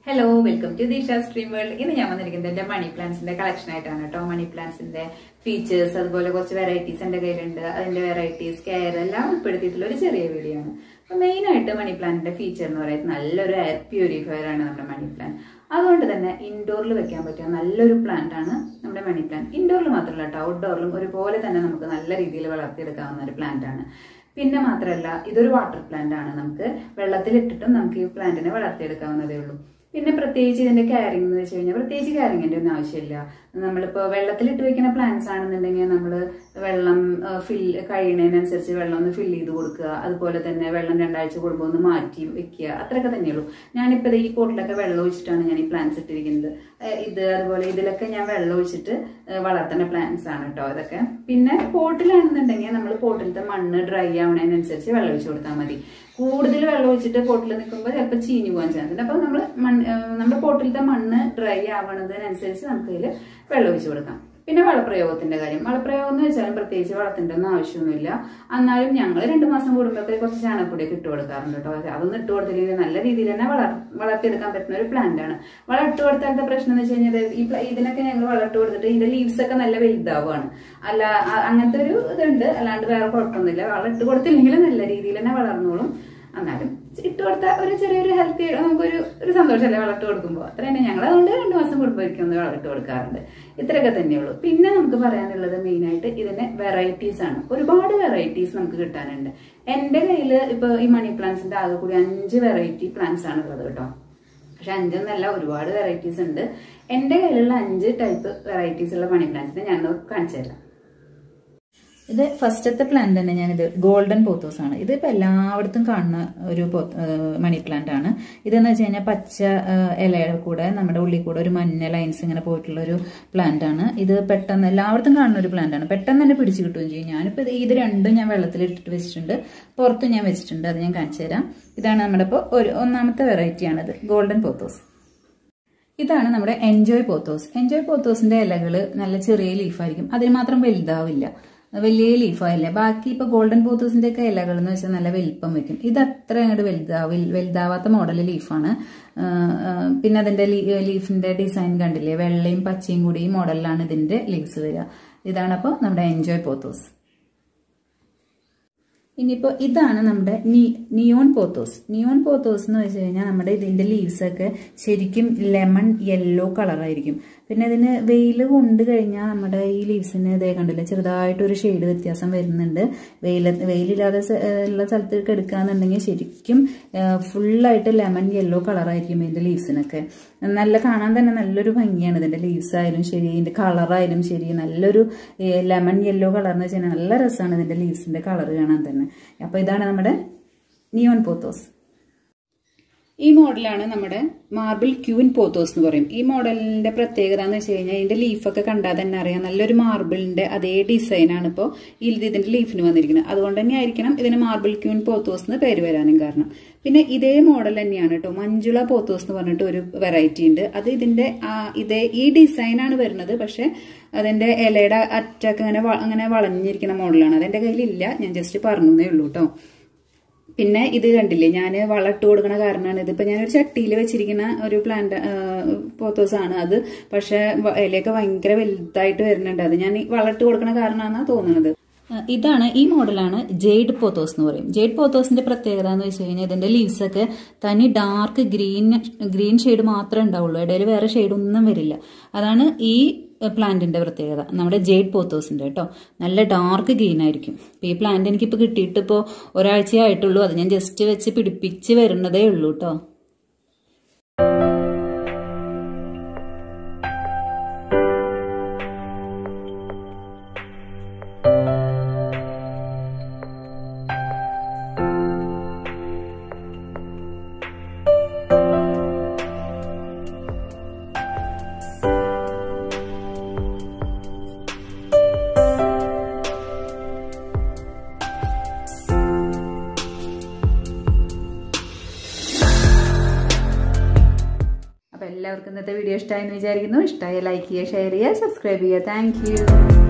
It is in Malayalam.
hello welcome to Deesha stream world ഇന്ന് ഞാൻ വന്നിരിക്കുന്നത് എന്റെ മണി പ്ലാന്റ്സിന്റെ കളക്ഷൻ ആയിട്ടാണ് കേട്ടോ മണി പ്ലാന്റ്സിന്റെ ഫീച്ചേഴ്സ് അതുപോലെ കുറച്ച് വെറൈറ്റീസ് എന്റെ കയ്യിലുണ്ട് അതിന്റെ വെറൈറ്റീസ് കെയർ എല്ലാം ഉൾപ്പെടുത്തിയിട്ടുള്ള ഒരു ചെറിയ വീഡിയോ ആണ് അപ്പൊ മെയിൻ ആയിട്ട് മണി പ്ലാന്റിന്റെ ഫീച്ചർ എന്ന് പറയുന്നത് നല്ലൊരു എയർ പ്യൂരിഫയർ ആണ് നമ്മുടെ മണി പ്ലാന്റ് അതുകൊണ്ട് തന്നെ ഇൻഡോറിൽ വെക്കാൻ പറ്റിയ നല്ലൊരു പ്ലാന്റ് ആണ് നമ്മുടെ മണി പ്ലാന്റ് ഇൻഡോറിൽ മാത്രമല്ല കേട്ടോ ഔട്ട്ഡോറിലും ഒരുപോലെ തന്നെ നമുക്ക് നല്ല രീതിയിൽ വളർത്തിയെടുക്കാവുന്ന ഒരു പ്ലാന്റ് ആണ് പിന്നെ മാത്രമല്ല ഇതൊരു വാട്ടർ പ്ലാന്റ് ആണ് നമുക്ക് വെള്ളത്തിലിട്ടിട്ടും നമുക്ക് ഈ പ്ലാന്റിനെ വളർത്തിയെടുക്കാവുന്നതേ ഉള്ളൂ പിന്നെ പ്രത്യേകിച്ച് ഇതിന്റെ കെയറിംഗ് എന്ന് വെച്ച് കഴിഞ്ഞാൽ പ്രത്യേകിച്ച് കെയറിങ്ങിന്റെ ഒന്നും ആവശ്യമില്ല നമ്മളിപ്പോ വെള്ളത്തിലിട്ട് വെക്കുന്ന പ്ലാന്റ്സ് ആണെന്നുണ്ടെങ്കിൽ നമ്മൾ വെള്ളം ഫിൽ കഴിയുന്നതിനനുസരിച്ച് വെള്ളം ഒന്ന് ഫിൽ ചെയ്ത് കൊടുക്കുക അതുപോലെ തന്നെ വെള്ളം രണ്ടാഴ്ച കൂടുമ്പോൾ ഒന്ന് മാറ്റി വെക്കുക അത്രയൊക്കെ തന്നെയുള്ളൂ ഞാനിപ്പോൾ ദേ ഈ പോട്ടിലൊക്കെ വെള്ളം ഒഴിച്ചിട്ടാണ് ഞാൻ ഈ പ്ലാന്റ്സ് ഇട്ടിരിക്കുന്നത് ഏഹ് ഇത് അതുപോലെ ഇതിലൊക്കെ ഞാൻ വെള്ളം ഒഴിച്ചിട്ട് ഏഹ് വളർത്തുന്ന പ്ലാന്റ്സ് ആണ് കേട്ടോ ഇതൊക്കെ പിന്നെ പോട്ടിലാണെന്നുണ്ടെങ്കിൽ നമ്മൾ പോട്ടിലത്തെ മണ്ണ് ഡ്രൈ ആവണതിനനുസരിച്ച് വെള്ളം ഒഴിച്ചു കൊടുത്താൽ മതി കൂടുതൽ വെള്ളം ഒഴിച്ചിട്ട് പോട്ടിൽ നിൽക്കുമ്പോൾ ചിലപ്പോൾ ചീഞ്ഞു പോകാൻ ചാൻസ് ഉണ്ട് അപ്പോൾ നമ്മൾ നമ്മുടെ പോട്ടിലത്തെ മണ്ണ് ഡ്രൈ ആവണതിനനുസരിച്ച് നമുക്ക് അതിൽ വെള്ളം ഒഴിച്ചു കൊടുക്കാം പിന്നെ വളപ്രയോഗത്തിന്റെ കാര്യം വളപ്രയോഗം എന്ന് വെച്ചാലും പ്രത്യേകിച്ച് വളത്തിന്റെ ഒന്നും ആവശ്യമൊന്നുമില്ല എന്നാലും ഞങ്ങൾ രണ്ട് മാസം കൂടുമ്പോഴൊക്കെ കുറച്ച് ചാണകപ്പൊടിയൊക്കെ ഇട്ട് കൊടുക്കാറുണ്ട് കേട്ടോ അതൊന്നും ഇട്ട് കൊടുത്തില്ലെങ്കിൽ നല്ല രീതിയിൽ തന്നെ വളർ വളർത്തിയെടുക്കാൻ പറ്റുന്ന ഒരു പ്ലാന്റ് ആണ് വളം ഇട്ട് കൊടുത്താലത്തെ പ്രശ്നം എന്ന് വെച്ച് കഴിഞ്ഞാൽ ഈ പ്ല- ഇതിനൊക്കെ ഞങ്ങൾ വളം ഇട്ട് കൊടുത്തിട്ട് ഇതിന്റെ ലീവ്സ് ഒക്കെ നല്ല വലുതാവുകയാണ് അല്ല അ- അങ്ങനത്തെ ഒരു ഇതുണ്ട് അല്ലാണ്ട് വേറെ കുഴപ്പമൊന്നുമില്ല വളം ഇട്ട് കൊടുത്തില്ലെങ്കിൽ നല്ല രീതിയിൽ തന്നെ വളർന്നോളും എന്നാലും ഇട്ട് കൊടുത്ത ഒരു ചെറിയൊരു ഹെൽത്തി നമുക്കൊരു ഒരു സന്തോഷമല്ലേ വളർട്ട് കൊടുക്കുമ്പോൾ അത്ര തന്നെ ഞങ്ങൾ അതുകൊണ്ട് രണ്ട് മാസം കൂടുമ്പോഴേക്കും ഒന്ന് വളർട്ട് കൊടുക്കാറുണ്ട് ഇത്രയൊക്കെ തന്നെയുള്ളൂ പിന്നെ നമുക്ക് പറയാനുള്ളത് മെയിനായിട്ട് ഇതിന്റെ വെറൈറ്റീസ് ആണ് ഒരുപാട് വെറൈറ്റീസ് നമുക്ക് കിട്ടാനുണ്ട് എൻ്റെ കയ്യിൽ ഇപ്പോൾ ഈ മണി പ്ലാന്റ്സിന്റെ ആകെ കൂടി അഞ്ച് വെറൈറ്റി പ്ലാന്റ്സ് ആണ് ഉള്ളത് കേട്ടോ പക്ഷെ അഞ്ചൊന്നല്ല ഒരുപാട് വെറൈറ്റീസ് ഉണ്ട് എൻ്റെ കയ്യിലുള്ള അഞ്ച് ടൈപ്പ് വെറൈറ്റീസ് ഉള്ള മണി പ്ലാന്റ്സിനെ ഞാൻ കാണിച്ചു തരാം ഇത് ഫസ്റ്റത്തെ പ്ലാന്റ് തന്നെ ഞാനിത് ഗോൾഡൻ പോത്തോസ് ആണ് ഇത് ഇപ്പൊ എല്ലായിടത്തും കാണുന്ന ഒരു പോത്ത്- ഏഹ് മണി പ്ലാന്റ് ആണ് ഇതെന്ന് വെച്ച് കഴിഞ്ഞാൽ പച്ച ഏഹ് ഇലയുടെ കൂടെ നമ്മുടെ ഉള്ളിൽ കൂടെ ഒരു മഞ്ഞ ലൈൻസ് ഇങ്ങനെ പോയിട്ടുള്ള ഒരു പ്ലാന്റ് ആണ് ഇത് പെട്ടെന്ന് എല്ലായിടത്തും കാണുന്ന ഒരു പ്ലാന്റ് ആണ് പെട്ടെന്ന് തന്നെ പിടിച്ചു കിട്ടുകയും ചെയ്യും ഞാനിപ്പോൾ ഇത് രണ്ടും ഞാൻ വെള്ളത്തിൽ ഇട്ടിട്ട് വെച്ചിട്ടുണ്ട് പുറത്തും ഞാൻ വെച്ചിട്ടുണ്ട് അത് ഞാൻ കാണിച്ചു തരാം ഇതാണ് നമ്മുടെ ഇപ്പോൾ ഒരു ഒന്നാമത്തെ വെറൈറ്റി ആണിത് ഗോൾഡൻ പോത്തോസ് ഇതാണ് നമ്മുടെ എൻജോയ് പോത്തോസ് എൻജോയ് പോത്തോസിന്റെ ഇലകൾ നല്ല ചെറിയ ലീഫായിരിക്കും അതിന് മാത്രം വലുതാവില്ല വലിയ ലീഫായില്ല ബാക്കി ഇപ്പൊ ഗോൾഡൻ പോത്തോസിന്റെ ഒക്കെ ഇലകൾ എന്ന് വെച്ചാൽ നല്ല വലിപ്പം വെക്കും ഇത് അത്ര അങ്ങോട്ട് വലുതാവില്ല വലുതാവാത്ത മോഡൽ ലീഫാണ് പിന്നെ അതിന്റെ ലീഫിന്റെ ഡിസൈൻ കണ്ടില്ലേ വെള്ളയും പച്ചയും കൂടി ഈ മോഡലിലാണ് ഇതിന്റെ ലീവ്സ് വരിക ഇതാണ് അപ്പോൾ നമ്മുടെ എൻജോയ് പോത്തോസ് ഇനിയിപ്പോൾ ഇതാണ് നമ്മുടെ നീ നിയോൺ പോത്തോസ് നിയോൺ പോത്തോസ് എന്ന് വെച്ച് കഴിഞ്ഞാൽ നമ്മുടെ ഇതിന്റെ ലീവ്സ് ഒക്കെ ശരിക്കും ലെമൺ യെല്ലോ കളറായിരിക്കും പിന്നെ ഇതിന് വെയിൽ കൊണ്ട് കഴിഞ്ഞാൽ നമ്മുടെ ഈ ലീവ്സിന് ഇതേ കണ്ടില്ല ചെറുതായിട്ടൊരു ഷെയ്ഡ് വ്യത്യാസം വരുന്നുണ്ട് വെയിൽ വെയിലില്ലാതെ സ- ഏഹ് ഉള്ള സ്ഥലത്തേക്ക് എടുക്കുകയെന്നുണ്ടെങ്കിൽ ശരിക്കും ഫുള്ളായിട്ട് ലെമൺ യെല്ലോ കളറായിരിക്കും ഇതിന്റെ ലീവ്സിനൊക്കെ നല്ല കാണാൻ തന്നെ നല്ലൊരു ഭംഗിയാണ് ഇതിന്റെ ലീവ്സ് ആയാലും ശരി ഇതിന്റെ കളറായാലും ശരി നല്ലൊരു ലെമൺ യെല്ലോ കളർ എന്ന് വെച്ചാൽ നല്ല രസമാണ് ഇതിന്റെ ലീവ്സിന്റെ കളർ കാണാൻ തന്നെ അപ്പൊ ഇതാണ് നമ്മുടെ നിയോൺ പോത്തോസ് ഈ മോഡലാണ് നമ്മുടെ മാർബിൾ ക്യൂൻ പോത്തോസ് എന്ന് പറയും ഈ മോഡലിന്റെ പ്രത്യേകത എന്ന് വെച്ച് കഴിഞ്ഞാൽ ഇതിന്റെ ലീഫൊക്കെ കണ്ടാൽ തന്നെ അറിയാം നല്ലൊരു മാർബിളിന്റെ അതേ ഡിസൈനാണ് ഇപ്പോൾ ഇതിന്റെ ലീഫിന് വന്നിരിക്കുന്നത് അതുകൊണ്ട് തന്നെ ആയിരിക്കണം ഇതിന് മാർബിൾ ക്യൂൻ പോത്തോസ് എന്ന് പേര് വരാനും കാരണം പിന്നെ ഇതേ മോഡൽ തന്നെയാണ് കേട്ടോ മഞ്ജുള പോത്തോസ് എന്ന് പറഞ്ഞിട്ട് ഒരു വെറൈറ്റി ഉണ്ട് അത് ഇതിന്റെ ആ, ഇതേ ഈ ഡിസൈനാണ് വരുന്നത് പക്ഷെ അതിന്റെ ഇലയുടെ അറ്റൊക്കെ അങ്ങനെ വ- അങ്ങനെ വളഞ്ഞിരിക്കുന്ന മോഡലാണ് അതെന്റെ കയ്യിലില്ല ഞാൻ ജസ്റ്റ് പറഞ്ഞേ ഉള്ളൂ കേട്ടോ പിന്നെ ഇത് കണ്ടില്ലേ ഞാൻ വളമിട്ട് കൊടുക്കണ കാരണമാണ് ഇതിപ്പോ ഞാനൊരു ചട്ടിയിൽ വെച്ചിരിക്കുന്ന ഒരു പ്ലാന്റ് പോത്തോസ് ആണ് അത് പക്ഷെ വ- ഇലയൊക്കെ ഭയങ്കര വലുതായിട്ട് വരുന്നുണ്ട് അത് ഞാൻ ഈ വളമിട്ട് കൊടുക്കണ കാരണമാണെന്നാണ് തോന്നുന്നത് ആ, ഇതാണ് ഈ മോഡലാണ് ജെയ്ഡ് പോത്തോസ് എന്ന് പറയും ജെയ്ഡ് പോത്തോസിന്റെ പ്രത്യേകത എന്ന് വെച്ച് കഴിഞ്ഞാൽ ഇതിന്റെ ലീവ്സ് ഒക്കെ തനി ഡാർക്ക് ഗ്രീൻ ഗ്രീൻ ഷെയ്ഡ് മാത്രമേ ഉണ്ടാവുള്ളൂ ഇടയിൽ വേറെ ഷെയ്ഡ് ഒന്നും വരില്ല അതാണ് ഈ പ്ലാന്റിന്റെ പ്രത്യേകത നമ്മുടെ ജെയ്ഡ് പോത്തോസിന്റെ കേട്ടോ നല്ല ഡാർക്ക് ഗ്രീൻ ആയിരിക്കും ഇപ്പൊ ഈ പ്ലാന്റ് എനിക്കിപ്പോൾ കിട്ടിയിട്ട് ഇപ്പോൾ ഒരാഴ്ചയായിട്ടുള്ളൂ അത് ഞാൻ ജസ്റ്റ് വെച്ച് പിടിപ്പിച്ച് വരുന്നതേ ഉള്ളൂ കേട്ടോ അപ്പോൾ എല്ലാവർക്കും ഇന്നത്തെ വീഡിയോ ഇഷ്ടമായി എന്ന് വിചാരിക്കുന്നു ഇഷ്ടമായ ലൈക്ക് ചെയ്യുക ഷെയർ ചെയ്യുക സബ്സ്ക്രൈബ് ചെയ്യുക താങ്ക്